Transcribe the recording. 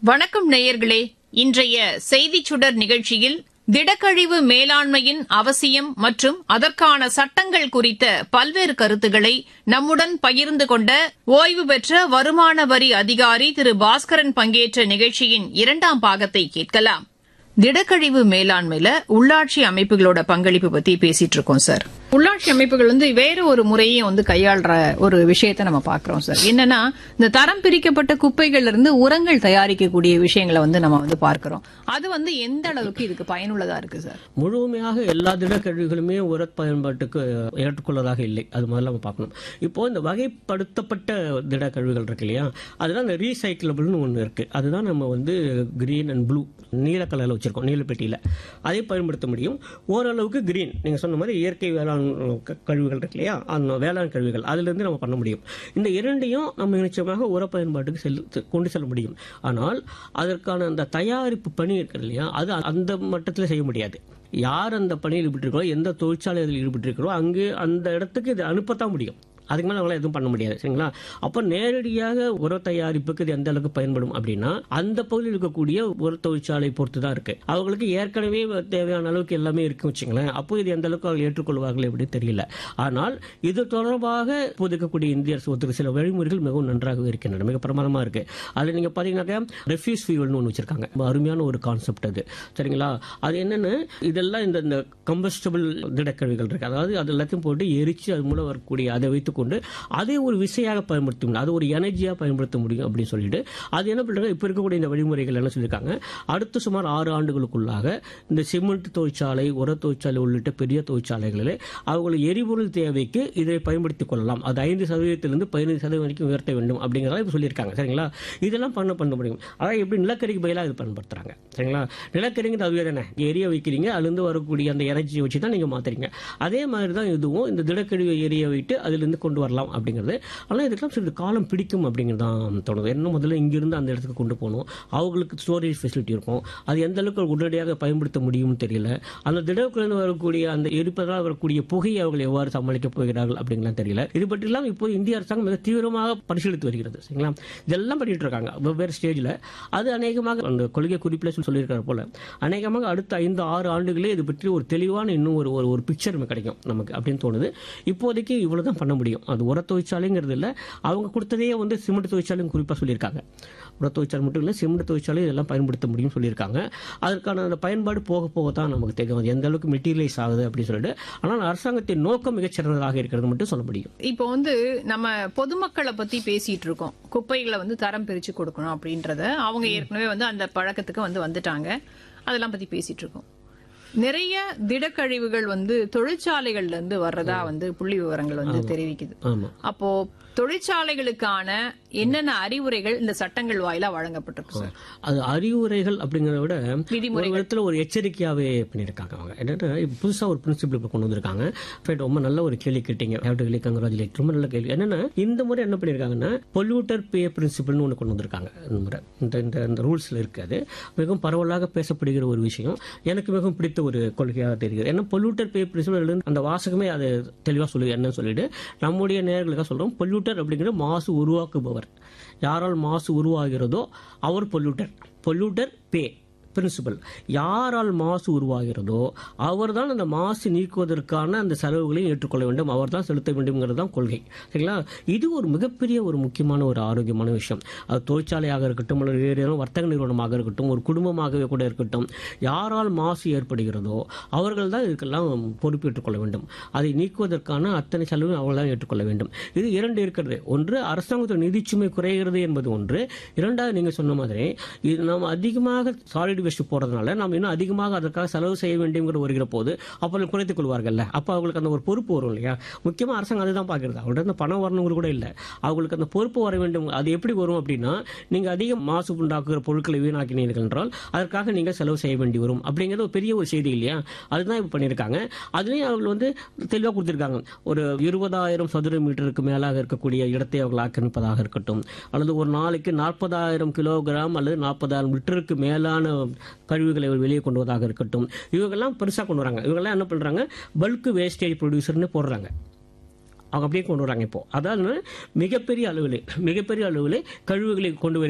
வணக்கம் நேயர்களே இன்றைய செய்திச் சுடர் நிகழ்ச்சியில் திடக்கழிவு மேலாண்மையின் அவசியம் மற்றும் அதற்கான சட்டங்கள் குறித்த பல்வேறு கருத்துக்களை நம்முடன் பகிர்ந்து கொண்ட ஓய்வு பெற்ற வருமான வரி அதிகாரி திரு பாஸ்கரன் பங்கேற்ற நிகழ்ச்சியின் இரண்டாம் பாகத்தை கேட்கலாம் திடக்கழிவு மேலாண்மையில உள்ளாட்சி அமைப்புகளோட பங்களிப்பு பத்தி பேசிட்டு இருக்கோம் சார் உள்ளாட்சி அமைப்புகள் வந்து வேற ஒரு முறையும் வந்து கையாள்ற ஒரு விஷயத்தை நம்ம பாக்குறோம் சார் என்னன்னா இந்த தரம் பிரிக்கப்பட்ட குப்பைகள்ல இருந்து உரங்கள் தயாரிக்கக்கூடிய விஷயங்களை வந்து நம்ம வந்து பார்க்கிறோம் அது வந்து எந்த அளவுக்கு இதுக்கு பயனுள்ளதா இருக்கு சார் முழுமையாக எல்லா திடக்கழிவுகளுமே உர பயன்பாட்டுக்கு ஏற்றுக்கொள்ளதாக இல்லை அது முதல்ல நம்ம பார்க்கணும் இப்போ இந்த வகைப்படுத்தப்பட்ட திடக்கழிவுகள் இருக்கு இல்லையா அதுதான் இந்த ரீசைக்கிளபிள்னு ஒன்று இருக்கு அதுதான் நம்ம வந்து கிரீன் அண்ட் ப்ளூ நீல கலரில் வச்சிருக்கோம் நீல பெட்டியில் அதை பயன்படுத்த முடியும் ஓரளவுக்கு கிரீன் நீங்கள் சொன்ன மாதிரி இயற்கை வேளாண் க- கழிவுகள் இருக்கு இல்லையா அந்த வேளாண் கழிவுகள் அதிலிருந்து நம்ம பண்ண முடியும் இந்த இரண்டையும் நம்ம நிச்சயமாக உர பயன்பாட்டுக்கு செல் கொண்டு செல்ல முடியும் ஆனால் அதற்கான அந்த தயாரிப்பு பணி இருக்கு இல்லையா அது அந்த மட்டத்தில் செய்ய முடியாது யார் அந்த பணியில் ஈடுபட்டிருக்கிறோ எந்த தொழிற்சாலை அதில் ஈடுபட்டிருக்கிறோ அங்கே அந்த இடத்துக்கு இது அனுப்பத்தான் முடியும் அதுக்கு மேலே அவங்களால எதுவும் பண்ண முடியாது சரிங்களா அப்போ நேரடியாக உர தயாரிப்புக்கு இது எந்த அளவுக்கு பயன்படும் அப்படின்னா அந்த பகுதியில் இருக்கக்கூடிய உர தொழிற்சாலை பொறுத்து தான் இருக்கு அவங்களுக்கு ஏற்கனவே தேவையான அளவுக்கு எல்லாமே இருக்கு வச்சுங்களேன் அப்போ இது எந்த அளவுக்கு அவங்க ஏற்றுக்கொள்வார்கள் எப்படின்னு தெரியல ஆனால் இது தொடர்பாக இப்போது இருக்கக்கூடிய இந்திய அரசு ஒத்துக்க சில வழிமுறைகள் மிகவும் நன்றாக இருக்கின்றன மிக பிரமாதமா இருக்கு அது நீங்க பாத்தீங்கன்னாக்கா ரெஃப்யூஸ் ஃபியூவல்னு ஒன்று வச்சிருக்காங்க ரொம்ப அருமையான ஒரு கான்செப்ட் அது சரிங்களா அது என்னன்னு இதெல்லாம் இந்த இந்த கம்பஸ்டபிள் திடக்கழிவுகள் இருக்கு அதாவது அது எல்லாத்தையும் போட்டு எரிச்சு அது மூலம் வரக்கூடிய அதை வைத்துக்கொண்டு அதை ஒரு விசையாக பயன்படுத்த முடியும் அது ஒரு எனர்ஜியாக பயன்படுத்த முடியும் அப்படின்னு சொல்லிட்டு அது என்ன பண்றாங்க இப்போ இருக்கக்கூடிய இந்த வழிமுறைகள் என்ன சொல்லியிருக்காங்க அடுத்த சுமார் ஆறு ஆண்டுகளுக்குள்ளாக இந்த சிமெண்ட் தொழிற்சாலை உர தொழிற்சாலை உள்ளிட்ட பெரிய தொழிற்சாலைகளில் அவர்கள் எரிபொருள் தேவைக்கு இதை பயன்படுத்திக் கொள்ளலாம் அது ஐந்து சதவீதத்திலிருந்து பதினைந்து சதவீதம் வரைக்கும் உயர்த்த வேண்டும் அப்படிங்கிறத இப்போ சொல்லியிருக்காங்க சரிங்களா இதெல்லாம் பண்ண பண்ண முடியும் அதாவது எப்படி நிலக்கரிக்கு பதிலாக இது பயன்படுத்துறாங்க சரிங்களா நிலக்கரிங்கிறது அதுவே தானே எரிய வைக்கிறீங்க அதுலேருந்து வரக்கூடிய அந்த எனர்ஜியை வச்சு தான் நீங்கள் மாத்துறீங்க அதே மாதிரி தான் இதுவும் இந்த திடக்கழிவை எரிய வைத்து அதிலிருந்து கொண்டு வரலாம் அப்படிங்கிறது ஆனால் இதுக்கெல்லாம் சிறிது காலம் பிடிக்கும் அப்படிங்கிறது தான் தோணுது என்ன முதல்ல இங்கிருந்து அந்த இடத்துக்கு கொண்டு போகணும் அவங்களுக்கு ஸ்டோரேஜ் ஃபெசிலிட்டி இருக்கும் அது எந்த அளவுக்கு உடனடியாக பயன்படுத்த முடியும்னு தெரியல அந்த திடக்குழந்து வரக்கூடிய அந்த எரிப்பதால் வரக்கூடிய புகையை அவர்கள் எவ்வாறு சமாளிக்கப் போகிறார்கள் அப்படிங்கலாம் தெரியல இது பற்றிலாம் இப்போது இந்திய அரசாங்கம் மிக தீவிரமாக பரிசீலித்து வருகிறது சரிங்களா இதெல்லாம் பண்ணிட்டு இருக்காங்க வெவ்வேறு ஸ்டேஜில் அது அநேகமாக அந்த கொள்கை குறிப்பில் சொல்லியிருக்கிற போல அநேகமாக அடுத்த ஐந்து ஆறு ஆண்டுகளே இது பற்றி ஒரு தெளிவான இன்னும் ஒரு ஒரு ஒரு பிக்சர் கிடைக்கும் நமக்கு அப்படின்னு தோணுது இப்போதைக்கு இவ்வளவு தான் பண்ண முடியும் அது உர தொழிற்சாலைங்கிறது இல்லை அவங்க கொடுத்ததே வந்து சிமெண்ட் தொழிற்சாலையும் குறிப்பாக சொல்லியிருக்காங்க உர தொழிற்சாலை மட்டும் இல்லை சிமெண்ட் தொழிற்சாலை இதெல்லாம் பயன்படுத்த முடியும்னு சொல்லியிருக்காங்க அதற்கான அந்த பயன்பாடு போக போக தான் நமக்கு தெரியும் அது எந்த அளவுக்கு மெட்டீரியலைஸ் ஆகுது அப்படின்னு சொல்லிட்டு ஆனால் அரசாங்கத்தின் நோக்கம் மிகச்சிறந்ததாக இருக்கிறது மட்டும் சொல்ல முடியும் இப்போ வந்து நம்ம பொதுமக்களை பத்தி பேசிட்டு இருக்கோம் குப்பைகளை வந்து தரம் பிரிச்சு கொடுக்கணும் அப்படின்றத அவங்க ஏற்கனவே வந்து அந்த பழக்கத்துக்கு வந்து வந்துட்டாங்க அதெல்லாம் பத்தி பேசிட்டு இருக்கோம் நிறைய திடக்கழிவுகள் வந்து தொழிற்சாலைகள்ல இருந்து வர்றதா வந்து புள்ளி விவரங்கள் வந்து தெரிவிக்குது ஆமாம் அப்போ தொழிற்சாலைகளுக்கான என்னென்ன அறிவுரைகள் இந்த சட்டங்கள் வாயிலா வழங்கப்பட்டிருக்கு சார் அது அறிவுரைகள் அப்படிங்கிறத விட விதிமுறைகள். ஒரு விதத்தில் ஒரு எச்சரிக்கையாகவே பண்ணியிருக்காங்க அவங்க என்னன்னா இப்போ புதுசாக ஒரு பிரின்சிபிள் இப்போ கொண்டு வந்திருக்காங்க Right, ரொம்ப நல்ல ஒரு கேள்வி கேட்டீங்க ஹேவ் டு கங்க்ராச்சுலேட் ரொம்ப நல்ல கேள்வி என்னன்னா இந்த முறை என்ன பண்ணியிருக்காங்கன்னா பொல்யூட்டர் பே பிரின்சிபிள்னு ஒன்று கொண்டு வந்திருக்காங்க இந்த முறை இந்த இந்த இந்த ரூல்ஸில் இருக்காது மிகவும் பரவலாக பேசப்படுகிற ஒரு விஷயம் எனக்கு மிகவும் பிடித்த ஒரு கொள்கையாக தெரிகிறது ஏன்னா பொல்யூட்டர் பே பிரின்சிபிள் அந்த வாசகமே அது தெளிவாக சொல்லி என்னன்னு சொல்லிட்டு நம்முடைய நேர்களுக்காக சொல்கிறோம் பொல்யூட்டர் அப்படிங்கிற மாசு உருவாக்குபவர் யாரால் மாசு உருவாகிறதோ அவர் பொல்யூட்டர் பொல்யூட்டர் பே பிரின்சிபல் யாரால் மாசு உருவாகிறதோ அவர்தான் அந்த மாசு நீக்குவதற்கான அந்த செலவுகளையும் ஏற்றுக்கொள்ள வேண்டும் அவர்தான் செலுத்த வேண்டும்ங்கிறது தான் கொள்கை சரிங்களா இது ஒரு மிகப்பெரிய ஒரு முக்கியமான ஒரு ஆரோக்கியமான விஷயம் அது தொழிற்சாலையாக இருக்கட்டும் அல்லது வேறு ஏதோ வர்த்தக நிறுவனமாக இருக்கட்டும் ஒரு குடும்பமாகவே கூட இருக்கட்டும் யாரால் மாசு ஏற்படுகிறதோ அவர்கள் தான் இதுக்கெல்லாம் பொறுப்பேற்றுக் கொள்ள வேண்டும் அதை நீக்குவதற்கான அத்தனை செலவும் அவர்கள் தான் ஏற்றுக்கொள்ள வேண்டும் இது இரண்டு இருக்கிறது ஒன்று அரசாங்கத்தோட நிதிச்சுமை குறைகிறது என்பது ஒன்று இரண்டாவது நீங்க சொன்ன மாதிரி இது நாம் அதிகமாக சாலிட் வேஸ்ட் போடுறதுனால நாம் இன்னும் அதிகமாக அதற்காக செலவு செய்ய வேண்டியங்கிற வருகிற போது அப்போ குறைத்துக் கொள்வார்கள்ல அப்போ அவங்களுக்கு அந்த ஒரு பொறுப்பு வரும் இல்லையா முக்கியமாக அரசாங்கம் அதுதான் பார்க்கறது அவங்கள்ட்ட அந்த பணம் வரணுங்கிற கூட இல்லை அவங்களுக்கு அந்த பொறுப்பு வர வேண்டும் அது எப்படி வரும் அப்படின்னா நீங்க அதிக மாசு உண்டாக்குகிற பொருட்களை வீணாக்கினீர்கள் என்றால் அதற்காக நீங்க செலவு செய்ய வேண்டி வரும் அப்படிங்கிறது ஒரு பெரிய ஒரு செய்தி இல்லையா அதுதான் இப்போ பண்ணியிருக்காங்க அதுலேயும் அவர்கள் வந்து தெளிவாக கொடுத்துருக்காங்க ஒரு இருபதாயிரம் சதுர மீட்டருக்கு மேலாக இருக்கக்கூடிய இடத்தை அவர்கள் ஆக்கிரமிப்பதாக இருக்கட்டும் அல்லது ஒரு நாளைக்கு நாற்பதாயிரம் கிலோகிராம் அல்லது நாற்பதாயிரம் லிட்டருக்கு மேலான கழிவுகளை வெளியே கொண்டு வருவதாக இருக்கட்டும் இவங்கெல்லாம் பெருசாக கொண்டு வராங்க இவங்கெல்லாம் என்ன பண்ணுறாங்க பல்க் வேஸ்டேஜ் ப்ரொடியூசர்னு போடுறாங்க அவங்க அப்படியே கொண்டு வராங்க இப்போ அதாவது மிகப்பெரிய அளவில் மிகப்பெரிய அளவில் கழிவுகளை கொண்டு வர